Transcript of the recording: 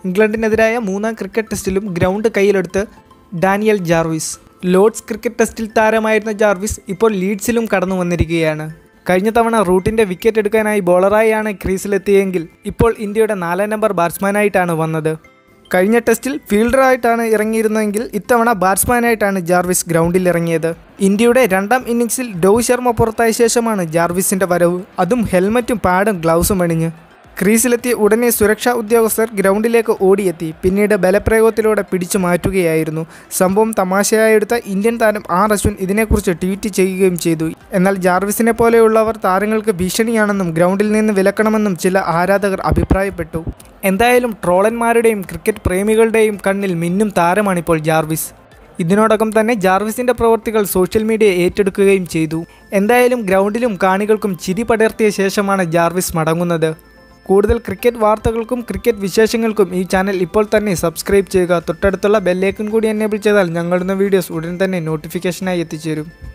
ഇംഗ്ലണ്ടിനെതിരായ മൂന്നാം ക്രിക്കറ്റ് ടെസ്റ്റിലും ഗ്രൗണ്ട് കയ്യിലെടുത്ത് ഡാനിയൽ ജാർവിസ് ലോർഡ്സ് ക്രിക്കറ്റ് ടെസ്റ്റിൽ താരമായിരുന്ന ജാർവിസ് ഇപ്പോൾ ലീഡ്സിലും കടന്നു വന്നിരിക്കുകയാണ് കഴിഞ്ഞ തവണ റൂട്ടിൻ്റെ വിക്കറ്റ് എടുക്കാനായി ബോളറായാണ് ക്രീസിലെത്തിയെങ്കിൽ ഇപ്പോൾ ഇന്ത്യയുടെ നാലാം നമ്പർ ബാറ്റ്സ്മാനായിട്ടാണ് വന്നത് കഴിഞ്ഞ ടെസ്റ്റിൽ ഫീൽഡറായിട്ടാണ് ഇറങ്ങിയിരുന്നതെങ്കിൽ ഇത്തവണ ബാറ്റ്സ്മാനായിട്ടാണ് ജാർവിസ് ഗ്രൗണ്ടിൽ ഇറങ്ങിയത് ഇന്ത്യയുടെ രണ്ടാം ഇന്നിംഗ്സിൽ രോഹിത് ശർമ്മ പുറത്തായ ശേഷമാണ് ജാർവിസിന്റെ വരവ് അതും ഹെൽമറ്റും പാഡും ഗ്ലൗസും അണിഞ്ഞ് ക്രീസിലെത്തിയ ഉടനെ സുരക്ഷാ ഉദ്യോഗസ്ഥർ ഗ്രൗണ്ടിലേക്ക് ഓടിയെത്തി പിന്നീട് ബലപ്രയോഗത്തിലൂടെ പിടിച്ചു മാറ്റുകയായിരുന്നു സംഭവം തമാശയായെടുത്ത ഇന്ത്യൻ താരം ആർ അശ്വിൻ ഇതിനെക്കുറിച്ച് ട്വീറ്റ് ചെയ്യുകയും ചെയ്തു എന്നാൽ ജാർവിസിനെ പോലെയുള്ളവർ താരങ്ങൾക്ക് ഭീഷണിയാണെന്നും ഗ്രൗണ്ടിൽ നിന്ന് വിലക്കണമെന്നും ചില ആരാധകർ അഭിപ്രായപ്പെട്ടു എന്തായാലും ട്രോളന്മാരുടെയും ക്രിക്കറ്റ് പ്രേമികളുടെയും കണ്ണിൽ മിന്നും താരമാണിപ്പോൾ ജാർവിസ് ഇതിനോടകം തന്നെ ജാർവിസിന്റെ പ്രവൃത്തികൾ സോഷ്യൽ മീഡിയ ഏറ്റെടുക്കുകയും ചെയ്തു എന്തായാലും ഗ്രൗണ്ടിലും കാണികൾക്കും ചിരി പടർത്തിയ ശേഷമാണ് ജാർവിസ് മടങ്ങുന്നത് കൂടുതൽ ക്രിക്കറ്റ് വാർത്തകൾക്കും ക്രിക്കറ്റ് വിശേഷങ്ങൾക്കും ഈ ചാനൽ ഇപ്പോൾ തന്നെ സബ്സ്ക്രൈബ് ചെയ്യുക തൊട്ടടുത്തുള്ള ബെല്ലേക്കൻ കൂടി എനേബിൾ ചെയ്താൽ ഞങ്ങളുടെ വീഡിയോസ് ഉടൻ തന്നെ നോട്ടിഫിക്കേഷനായി എത്തിച്ചേരും